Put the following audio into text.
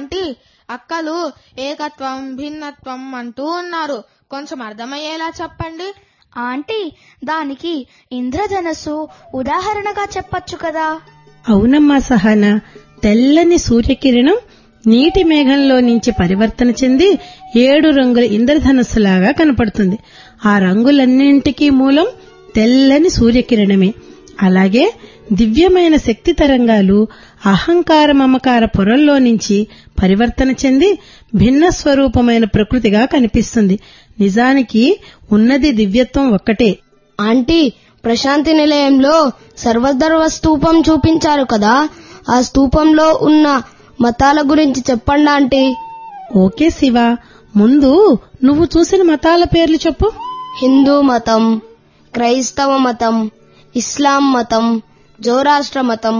aunty అక్కలు ఏకత్వం భిన్నత్వం అంటూ ఉన్నారు కొంచెం అర్థమయ్యేలా చెప్పండి ఆంటీ దానికి ఇంద్రధనస్సు ఉదాహరణగా చెప్పొచ్చు కదా అవునమ్మా సహనా తెల్లని సూర్యకిరణం నీటి మేఘంలో నుంచి పరివర్తన చెంది ఏడు రంగుల ఇంద్రధనస్సులాగా కనపడుతుంది ఆ రంగులన్నింటికీ మూలం తెల్లని సూర్యకిరణమే అలాగే దివ్యమైన శక్తి తరంగాలు అహంకార మమకార పొరల్లో నుంచి పరివర్తన చెంది భిన్న స్వరూపమైన ప్రకృతిగా కనిపిస్తుంది నిజానికి ఉన్నది దివ్యత్వం ఒక్కటే ఆంటీ ప్రశాంతి నిలయంలో సర్వధర్వ స్తూపం చూపించారు కదా ఆ స్తూపంలో ఉన్న మతాల గురించి చెప్పండి ఆంటీ ఓకే శివ ముందు నువ్వు చూసిన మతాల పేర్లు చెప్పు హిందూ మతం క్రైస్తవ మతం ఇస్లాం మతం జోరాష్ట్ర మతం